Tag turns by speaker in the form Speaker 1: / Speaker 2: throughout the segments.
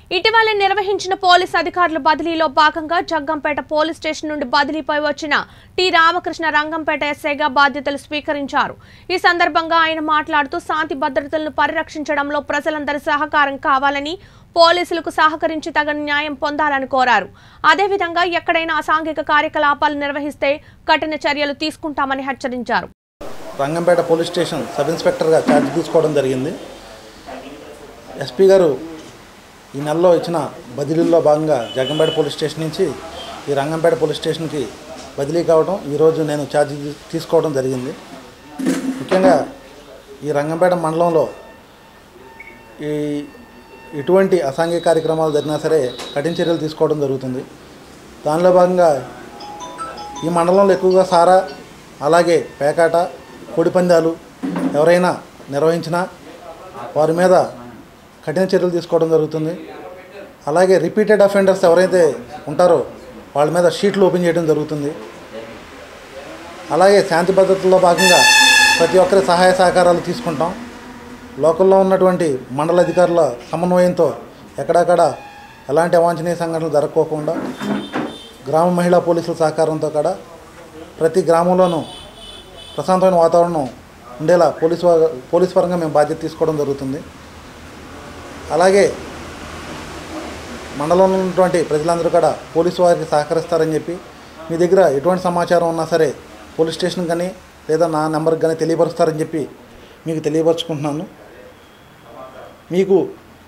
Speaker 1: ఇటీవల నిర్వహించిన పోలీస్ అధికారుల బదిలీలో భాగంగా జగ్గంపేట పోలీస్ స్టేషన్ నుండి బదిలీపై వచ్చిన టి రామకృష్ణ రంగంపేట ఎస్ఐగా బాధ్యతలు స్వీకరించారు ఈ సందర్భంగా ఆయన మాట్లాడుతూ శాంతి భద్రతలను పరిరక్షించడంలో ప్రజలందరి సహకారం కావాలని పోలీసులకు సహకరించి తగిన న్యాయం పొందాలని కోరారు అదేవిధంగా ఎక్కడైనా అసాంఘిక కార్యకలాపాలు నిర్వహిస్తే కఠిన చర్యలు తీసుకుంటామని హెచ్చరించారు
Speaker 2: రంగంపేట పోలీస్ స్టేషన్ సబ్ ఇన్స్పెక్టర్గా ఛార్జ్ తీసుకోవడం జరిగింది ఎస్పీ గారు ఈ నెలలో ఇచ్చిన బదిలీల్లో భాగంగా జగంపేట పోలీస్ స్టేషన్ నుంచి ఈ రంగంపేట పోలీస్ స్టేషన్కి బదిలీ కావడం ఈరోజు నేను ఛార్జ్ తీ- తీసుకోవడం జరిగింది ముఖ్యంగా ఈ రంగంపేట మండలంలో ఈ ఎటువంటి అసాంఘిక కార్యక్రమాలు జరిగినా సరే కఠిన చర్యలు తీసుకోవడం జరుగుతుంది దానిలో భాగంగా ఈ మండలంలో ఎక్కువగా సారా అలాగే పేకాట కోడిపందాలు ఎవరైనా నిర్వహించినా వారి మీద కఠిన చర్యలు తీసుకోవడం జరుగుతుంది అలాగే రిపీటెడ్ అఫెండర్స్ ఎవరైతే ఉంటారో వాళ్ళ మీద షీట్లు ఓపెన్ చేయడం జరుగుతుంది అలాగే శాంతి భద్రతల్లో భాగంగా ప్రతి ఒక్కరి సహాయ సహకారాలు తీసుకుంటాం లోకల్లో ఉన్నటువంటి మండల అధికారుల సమన్వయంతో ఎక్కడక్కడ ఎలాంటి అవాంఛనీయ సంఘటనలు జరగకోకుండా గ్రామ మహిళా పోలీసుల సహకారంతో కూడా ప్రతి గ్రామంలోనూ ప్రశాంతమైన వాతావరణం ఉండేలా పోలీసు వా- పోలీస్ పరంగా మేము బాధ్యత తీసుకోవడం జరుగుతుంది అలాగే మండలంలో ఉన్నటువంటి ప్రజలందరూ కూడా పోలీసు వారికి సహకరిస్తారని చెప్పి మీ దగ్గర ఎటువంటి సమాచారం ఉన్నా సరే పోలీస్ స్టేషన్ కానీ లేదా నా నెంబర్కి కానీ తెలియపరుస్తారని చెప్పి మీకు తెలియపరుచుకుంటున్నాను మీకు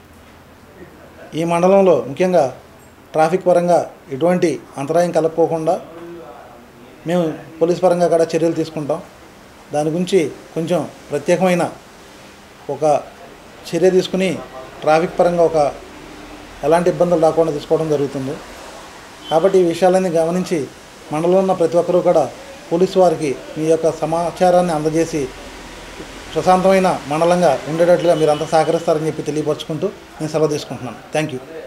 Speaker 2: ఈ మండలంలో ముఖ్యంగా ట్రాఫిక్ పరంగా ఎటువంటి అంతరాయం కలగకోకుండా మేము పోలీస్ పరంగా కూడా చర్యలు తీసుకుంటాం దాని గురించి కొంచెం ప్రత్యేకమైన ఒక చర్య తీసుకుని ట్రాఫిక్ పరంగా ఒక ఎలాంటి ఇబ్బందులు రాకుండా తీసుకోవడం జరుగుతుంది కాబట్టి ఈ విషయాలన్నీ గమనించి మండలంలో ఉన్న ప్రతి ఒక్కరూ కూడా పోలీసు వారికి మీ యొక్క సమాచారాన్ని అందజేసి ప్రశాంతమైన మండలంగా ఉండేటట్లుగా మీరు అంతా సహకరిస్తారని చెప్పి తెలియపరుచుకుంటూ నేను సెలవు తీసుకుంటున్నాను థ్యాంక్ యూ